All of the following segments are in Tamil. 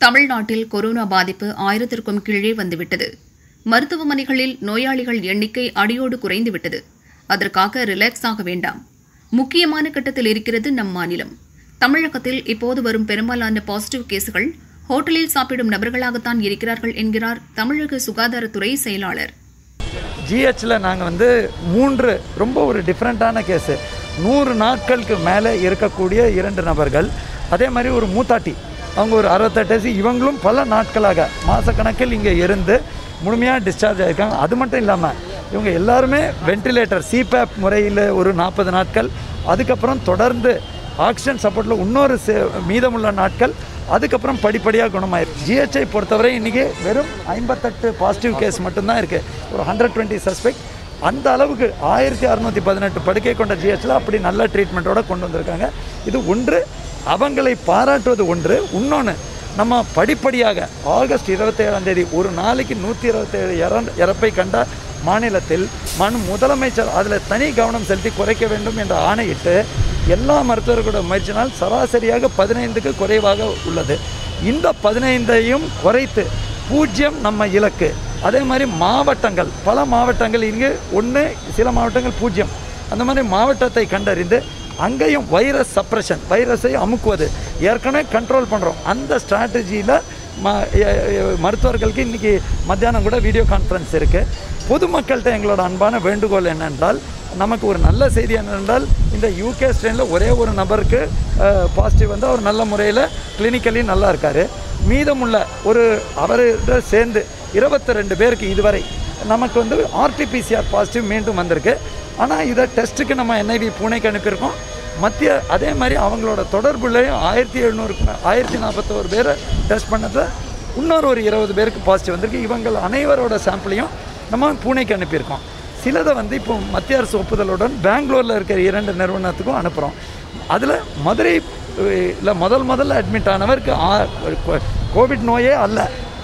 தமிழ்நாட்டில் கொரோனா பாதிப்பு ஆயிரத்திற்கும் கீழே வந்துவிட்டது மருத்துவமனைகளில் நோயாளிகள் எண்ணிக்கை அடியோடு குறைந்துவிட்டது அதற்காக ரிலாக்ஸ் ஆக வேண்டாம் முக்கியமான கட்டத்தில் இருக்கிறது நம் மாநிலம் தமிழகத்தில் இப்போது வரும் பெரும்பாலான பாசிட்டிவ் கேசுகள் ஹோட்டலில் சாப்பிடும் நபர்களாகத்தான் இருக்கிறார்கள் என்கிறார் தமிழக சுகாதாரத்துறை செயலாளர் ஜிஹெச்சில் நாங்கள் வந்து மூன்று ரொம்ப ஒரு டிஃப்ரெண்ட்டான கேஸு நூறு நாட்களுக்கு மேலே இருக்கக்கூடிய இரண்டு நபர்கள் அதே மாதிரி ஒரு மூத்தாட்டி அவங்க ஒரு அறுபத்தெட்டு வயசு இவங்களும் பல நாட்களாக மாதக்கணக்கில் இங்கே இருந்து முழுமையாக டிஸ்சார்ஜ் ஆகிருக்காங்க அது மட்டும் இல்லாமல் இவங்க எல்லாருமே வென்டிலேட்டர் சிபேப் முறையில் ஒரு நாற்பது நாட்கள் அதுக்கப்புறம் தொடர்ந்து ஆக்சிஜன் சப்போர்ட்டில் இன்னொரு சே- மீதமுள்ள நாட்கள் அதுக்கப்புறம் படிப்படியாக குணமாயிருக்கு ஜிஹெச்ஐ பொறுத்தவரை இன்றைக்கி வெறும் ஐம்பத்தெட்டு பாசிட்டிவ் கேஸ் மட்டும்தான் இருக்குது ஒரு ஹண்ட்ரட் டுவெண்ட்டி சஸ்பெக்ட் அந்த அளவுக்கு ஆயிரத்தி அறநூற்றி பதினெட்டு படுக்கை கொண்ட ஜிஹெச்சில் அப்படி நல்ல ட்ரீட்மெண்ட்டோட கொண்டு வந்திருக்காங்க இது ஒன்று அவங்களை பாராட்டுவது ஒன்று இன்னொன்று நம்ம படிப்படியாக ஆகஸ்ட் இருபத்தேழாம் தேதி ஒரு நாளைக்கு நூற்றி இருபத்தேழு இற இறப்பை கண்ட மாநிலத்தில் மண் முதலமைச்சர் அதில் தனி கவனம் செலுத்தி குறைக்க வேண்டும் என்று ஆணையிட்டு எல்லா மருத்துவர்களோட முயற்சினால் சராசரியாக பதினைந்துக்கு குறைவாக உள்ளது இந்த பதினைந்தையும் குறைத்து பூஜ்ஜியம் நம்ம இலக்கு அதே மாதிரி மாவட்டங்கள் பல மாவட்டங்கள் இங்கே ஒன்று சில மாவட்டங்கள் பூஜ்ஜியம் அந்த மாதிரி மாவட்டத்தை கண்டறிந்து அங்கேயும் வைரஸ் சப்ரஷன் வைரஸை அமுக்குவது ஏற்கனவே கண்ட்ரோல் பண்ணுறோம் அந்த ஸ்ட்ராட்டஜியில் ம எ- எ- மருத்துவர்களுக்கு இன்றைக்கி மத்தியானம் கூட வீடியோ கான்ஃபரன்ஸ் இருக்குது பொதுமக்கள்கிட்ட எங்களோட அன்பான வேண்டுகோள் என்னென்றால் நமக்கு ஒரு நல்ல செய்தி என்னென்றால் இந்த யூகே ஸ்ட்ரெயினில் ஒரே ஒரு நபருக்கு பாசிட்டிவ் வந்து அவர் நல்ல முறையில் கிளினிக்கலி நல்லா இருக்கார் மீதமுள்ள ஒரு அவரோட சேர்ந்து இருபத்தி ரெண்டு பேருக்கு இதுவரை நமக்கு வந்து ஆர்டிபிசிஆர் பாசிட்டிவ் மீண்டும் வந்திருக்கு ஆனால் இதை டெஸ்ட்டுக்கு நம்ம என்ஐவி பூனேக்கு அனுப்பியிருக்கோம் மத்திய அதே மாதிரி அவங்களோட தொடர்புலையும் ஆயிரத்தி எழுநூறுக்கு ஆயிரத்தி நாற்பத்தோரு பேரை டெஸ்ட் பண்ணதை இன்னொரு ஒரு இருபது பேருக்கு பாசிட்டிவ் வந்திருக்கு இவங்கள் அனைவரோட சாம்பிளையும் நம்ம பூனேக்கு அனுப்பியிருக்கோம் சிலதை வந்து இப்போ மத்திய அரசு ஒப்புதலுடன் பெங்களூரில் இருக்கிற இரண்டு நிறுவனத்துக்கும் அனுப்புகிறோம் அதில் மதுரை இல்லை முதல் முதல்ல அட்மிட் ஆனவருக்கு ஆ- கோ- கோவிட் நோயே அல்ல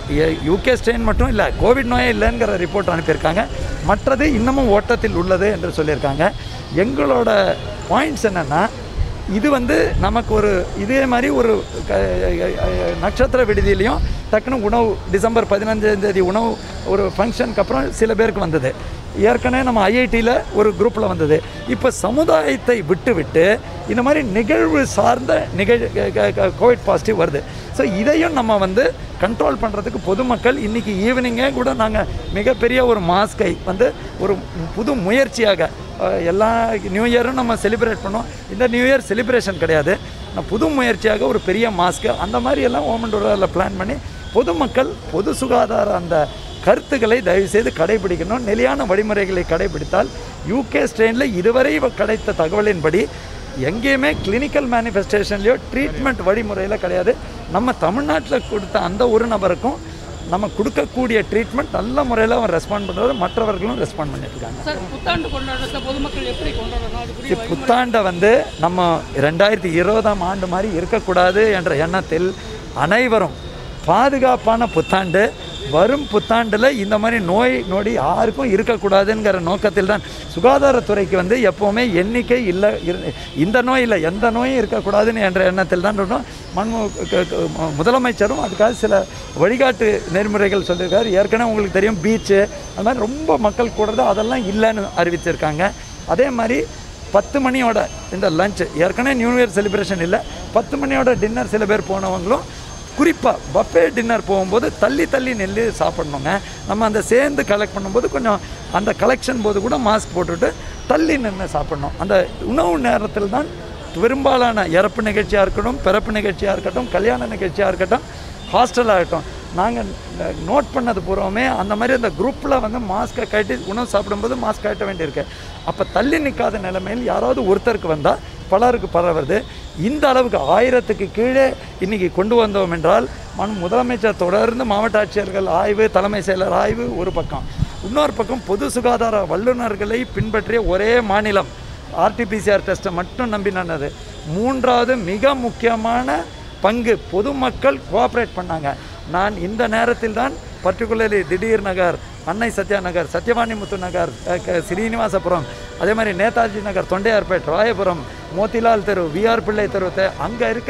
யூகே ஸ்ட்ரெயின் மட்டும் இல்லை கோவிட் நோயே இல்லைங்கிற ரிப்போர்ட் அனுப்பியிருக்காங்க மற்றது இன்னமும் ஓட்டத்தில் உள்ளது என்று சொல்லியிருக்காங்க எங்களோட பாயிண்ட்ஸ் என்னென்னா இது வந்து நமக்கு ஒரு இதே மாதிரி ஒரு க- நட்சத்திர விடுதியிலையும் டக்குன்னு உணவு டிசம்பர் பதினஞ்சாம் தேதி உணவு ஒரு ஃபங்க்ஷனுக்கு அப்புறம் சில பேருக்கு வந்தது ஏற்கனவே நம்ம ஐஐடியில் ஒரு குரூப்பில் வந்தது இப்போ சமுதாயத்தை விட்டு விட்டு இந்த மாதிரி நிகழ்வு சார்ந்த நிகழ் கோவிட் பாசிட்டிவ் வருது ஸோ இதையும் நம்ம வந்து கண்ட்ரோல் பண்ணுறதுக்கு பொதுமக்கள் இன்றைக்கி ஈவினிங்கே கூட நாங்கள் மிகப்பெரிய ஒரு மாஸ்கை வந்து ஒரு புது முயற்சியாக அஹ், எல்லா நியூ இயரும் நம்ம செலிப்ரேட் பண்ணோம் இந்த நியூ இயர் செலிப்ரேஷன் கிடையாது நான் புது முயற்சியாக ஒரு பெரிய மாஸ்க்கு அந்த மாதிரி எல்லாம் ஓமன் டோரில் பிளான் பண்ணி பொதுமக்கள் பொது சுகாதார அந்த கருத்துக்களை தயவுசெய்து கடைபிடிக்கணும் நிலையான வழிமுறைகளை கடைபிடித்தால் யூகே ஸ்ட்ரெயினில் இதுவரை கிடைத்த தகவலின்படி எங்கேயுமே கிளினிக்கல் மேனிஃபெஸ்டேஷன்லையோ ட்ரீட்மெண்ட் வழிமுறையில் கிடையாது நம்ம தமிழ்நாட்டில் கொடுத்த அந்த ஒரு நபருக்கும் நம்ம கொடுக்கக்கூடிய ட்ரீட்மெண்ட் நல்ல முறையில் அவன் ரெஸ்பாண்ட் பண்ணுறது மற்றவர்களும் ரெஸ்பாண்ட் பண்ணிட்டு இருக்காங்க சார் புத்தாண்டு கொண்டாடுறத பொதுமக்கள் எப்படி கொண்டாடணும் அதுக்குரிய இப் புத்தாண்டை வந்து நம்ம ரெண்டாயிரத்தி இருபதாம் ஆண்டு மாதிரி இருக்கக்கூடாது என்ற எண்ணத்தில் அனைவரும் பாதுகாப்பான புத்தாண்டு வரும் புத்தாண்டில் இந்த மாதிரி நோய் நொடி யாருக்கும் இருக்கக்கூடாதுங்கிற நோக்கத்தில் தான் சுகாதாரத்துறைக்கு வந்து எப்போவுமே எண்ணிக்கை இல்லை இரு- இந்த நோய் இல்லை எந்த நோயும் இருக்கக்கூடாதுன்னு என்ற எண்ணத்தில் தான் இருக்கணும் மன்மோ க- க- மு- முதலமைச்சரும் அதுக்காக சில வழிகாட்டு நெறிமுறைகள் சொல்லியிருக்காரு ஏற்கனவே உங்களுக்கு தெரியும் பீச்சு அது மாதிரி ரொம்ப மக்கள் கூடுறது அதெல்லாம் இல்லைன்னு அறிவிச்சிருக்காங்க அதே மாதிரி பத்து மணியோட இந்த லஞ்ச் ஏற்கனவே நியூ இயர் செலிப்ரேஷன் இல்லை பத்து மணியோட டின்னர் சில பேர் போனவங்களும் குறிப்பாக பஃபே டின்னர் போகும்போது தள்ளி தள்ளி நெல்லி சாப்பிடணுங்க நம்ம அந்த சேர்ந்து கலெக்ட் பண்ணும்போது கொஞ்சம் அந்த கலெக்ஷன் போது கூட மாஸ்க் போட்டுட்டு தள்ளி நின்று சாப்பிடணும் அந்த உணவு நேரத்தில் தான் பெரும்பாலான இறப்பு நிகழ்ச்சியாக இருக்கட்டும் பிறப்பு நிகழ்ச்சியாக இருக்கட்டும் கல்யாண நிகழ்ச்சியாக இருக்கட்டும் ஹாஸ்டல் ஆகட்டும் நாங்கள் நோட் பண்ணது பூர்வமே அந்த மாதிரி அந்த குரூப்பில் வந்து மாஸ்க்கை கட்டி உணவு சாப்பிடும்போது மாஸ்க் கட்ட வேண்டியிருக்கு அப்போ தள்ளி நிற்காத நிலைமையில் யாராவது ஒருத்தருக்கு வந்தால் பலருக்கு பரவுறது இந்த அளவுக்கு ஆயிரத்துக்கு கீழே இன்னைக்கு கொண்டு வந்தோம் என்றால் மன் முதலமைச்சர் தொடர்ந்து மாவட்ட ஆட்சியர்கள் ஆய்வு தலைமை செயலர் ஆய்வு ஒரு பக்கம் இன்னொரு பக்கம் பொது சுகாதார வல்லுநர்களை பின்பற்றிய ஒரே மாநிலம் ஆர்டிபிசிஆர் டெஸ்ட்டை மட்டும் நம்பி நடந்தது மூன்றாவது மிக முக்கியமான பங்கு பொதுமக்கள் கோஆப்ரேட் பண்ணாங்க நான் இந்த நேரத்தில் தான் பர்டிகுலர்லி திடீர் நகர் அன்னை சத்யா நகர் சத்யவாணி முத்து நகர் அஹ், க- ஸ்ரீனிவாசபுரம் அதே மாதிரி நேதாஜி நகர் தொண்டையார்பேட் ராயபுரம் மோத்திலால் தெரு விஆர் பிள்ளை தெரு அங்கே இருக்கிற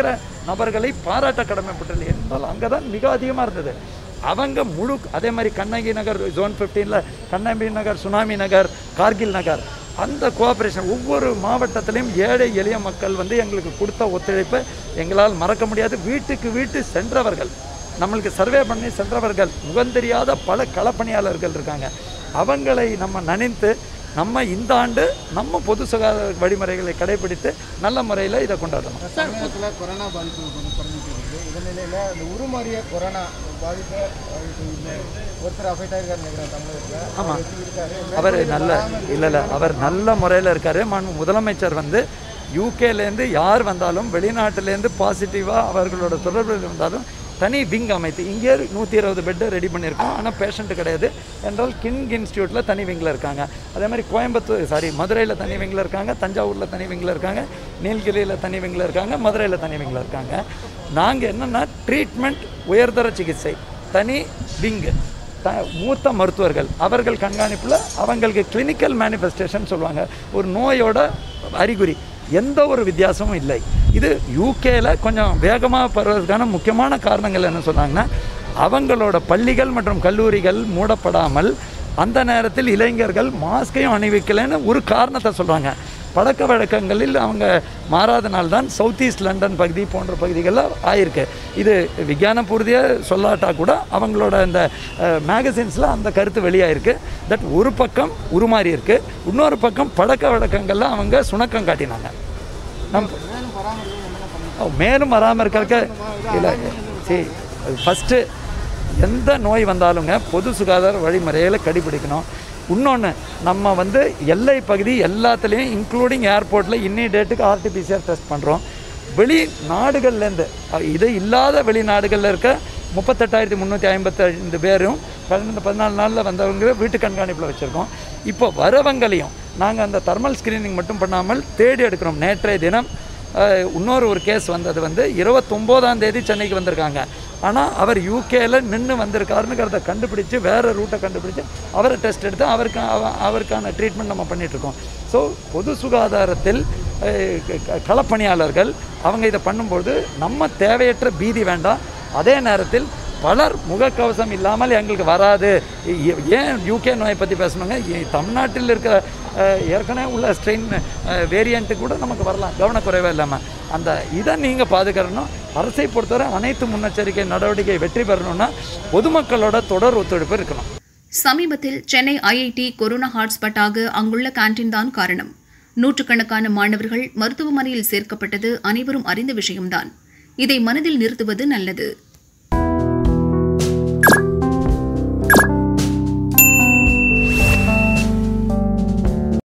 நபர்களை பாராட்ட கடமைப்பட்டது என்றால் அங்கே தான் மிக அதிகமாக இருந்தது அவங்க முழு அதே மாதிரி கண்ணகி நகர் ஜோன் ஃபிஃப்டீனில் கண்ணகி நகர் சுனாமி நகர் கார்கில் நகர் அந்த கோஆப்ரேஷன் ஒவ்வொரு மாவட்டத்திலையும் ஏழை எளிய மக்கள் வந்து எங்களுக்கு கொடுத்த ஒத்துழைப்பை எங்களால் மறக்க முடியாது வீட்டுக்கு வீட்டு சென்றவர்கள் நம்மளுக்கு சர்வே பண்ணி சென்றவர்கள் முகந்தெரியாத பல களப்பணியாளர்கள் இருக்காங்க அவங்களை நம்ம நினைத்து நம்ம இந்த ஆண்டு நம்ம பொது சுகாதார வழிமுறைகளை கடைபிடித்து நல்ல முறையில் இதை கொண்டாடணும் தமிழகத்தில் கொரோனா பாதிப்பு கொஞ்சம் குறைஞ்சிட்டு இருக்குது இந்த நிலையில் இந்த உருமாறிய கொரோனா பாதிப்பை அதுக்கு இந்த ஒருத்தர் அஃபெக்ட் ஆகிருக்காரு நினைக்கிறேன் தமிழகத்தில் ஆமாம் எப்படி இருக்காரு அவர் நல்ல இல்லை இல்லை அவர் நல்ல முறையில் இருக்கார் மன் முதலமைச்சர் வந்து யூகேலேருந்து யார் வந்தாலும் வெளிநாட்டிலேருந்து பாசிட்டிவாக அவர்களோட தொடர்பில் வந்தாலும் தனி விங் அமைத்து இங்கே நூற்றி இருபது பெட்டு ரெடி பண்ணியிருக்கோம் ஆனால் பேஷண்ட்டு கிடையாது என்றால் கிங் இன்ஸ்டியூட்டில் தனி விங்கில் இருக்காங்க அதே மாதிரி கோயம்புத்தூர் சாரி மதுரையில் தனி விங்கில் இருக்காங்க தஞ்சாவூரில் தனி விங்கில் இருக்காங்க நீலகிரியில் தனி விங்கில் இருக்காங்க மதுரையில் தனி விங்கில் இருக்காங்க நாங்கள் என்னென்னா ட்ரீட்மெண்ட் உயர்தர சிகிச்சை தனி விங்கு த மூத்த மருத்துவர்கள் அவர்கள் கண்காணிப்பில் அவங்களுக்கு கிளினிக்கல் மேனிஃபெஸ்டேஷன் சொல்லுவாங்க ஒரு நோயோட அறிகுறி எந்த ஒரு வித்தியாசமும் இல்லை இது யூகேல கொஞ்சம் வேகமாக பரவதற்கான முக்கியமான காரணங்கள் என்ன சொன்னாங்கன்னா அவங்களோட பள்ளிகள் மற்றும் கல்லூரிகள் மூடப்படாமல் அந்த நேரத்தில் இளைஞர்கள் மாஸ்கையும் அணிவிக்கலைன்னு ஒரு காரணத்தை சொல்கிறாங்க பழக்க வழக்கங்களில் அவங்க மாறாதனால்தான் தான் சவுத் ஈஸ்ட் லண்டன் பகுதி போன்ற பகுதிகளில் ஆயிருக்கு இது விஞ்ஞானபூர்த்தியாக சொல்லாட்டா கூட அவங்களோட இந்த மேகசின்ஸில் அந்த கருத்து வெளியாயிருக்கு தட் ஒரு பக்கம் உருமாறி இருக்கு இன்னொரு பக்கம் பழக்க வழக்கங்களில் அவங்க சுணக்கம் காட்டினாங்க நம் மேலும் பராமரிப்பு என்னென்ன பண்ணி ஓ, மேலும் வராமல் இருக்கிறக்க இல்லை சரி ஃபஸ்ட்டு எந்த நோய் வந்தாலுங்க பொது சுகாதார வழிமுறைகளை கடைபிடிக்கணும் இன்னொன்று நம்ம வந்து எல்லை பகுதி எல்லாத்துலேயும் இன்க்ளூடிங் ஏர்போர்ட்டில் இன்னி டேட்டுக்கு ஆர்டிபிசிஆர் டெஸ்ட் பண்ணுறோம் வெளி நாடுகள்லேருந்து அஹ், இது இல்லாத வெளிநாடுகளில் இருக்க முப்பத்தெட்டாயிரத்தி முந்நூற்றி ஐம்பத்தைந்து பேரும் கடந்த பதினாலு நாளில் வந்தவங்க வீட்டு கண்காணிப்பில் வச்சுருக்கோம் இப்போ வரவங்களையும் நாங்கள் அந்த தெர்மல் ஸ்க்ரீனிங் மட்டும் பண்ணாமல் தேடி எடுக்கிறோம் நேற்றைய தினம் அஹ், இன்னொரு ஒரு கேஸ் வந்தது வந்து இருபத்தொம்போதாம் தேதி சென்னைக்கு வந்திருக்காங்க ஆனால் அவர் யூகேல நின்று வந்திருக்காருங்கிறத கண்டுபிடிச்சு வேறு ரூட்டை கண்டுபிடிச்சு அவரை டெஸ்ட் எடுத்து அவருக்கு அவ- அவருக்கான ட்ரீட்மெண்ட் நம்ம பண்ணிகிட்ருக்கோம் ஸோ பொது சுகாதாரத்தில் அஹ், க- க- களப்பணியாளர்கள் அவங்க இதை பண்ணும்போது நம்ம தேவையற்ற பீதி வேண்டாம் அதே நேரத்தில் பலர் முகக்கவசம் இல்லாமல் எங்களுக்கு வராது ஏ- ஏன் யூகே நோயை பற்றி பேசணுங்க ஏ- தமிழ்நாட்டில் இருக்கிற அஹ், ஏற்கனவே உள்ள ஸ்ட்ரெயின் வேரியண்ட்டு கூட நமக்கு வரலாம் கவனக்குறைவே இல்லாமல் அந்த இதை நீங்கள் பாதுகாக்கணும் அரசை பொறுத்தவரை அனைத்து முன்னெச்சரிக்கை நடவடிக்கை வெற்றி பெறணும்னா பொதுமக்களோட தொடர் ஒத்துழைப்பு இருக்கணும் சமீபத்தில் சென்னை ஐஐடி கொரோனா ஹாட்ஸ்பாட்டாக அங்குள்ள கேண்டீன் தான் காரணம் நூற்றுக்கணக்கான மாணவர்கள் மருத்துவமனையில் சேர்க்கப்பட்டது அனைவரும் அறிந்த விஷயம்தான் இதை மனதில் நிறுத்துவது நல்லது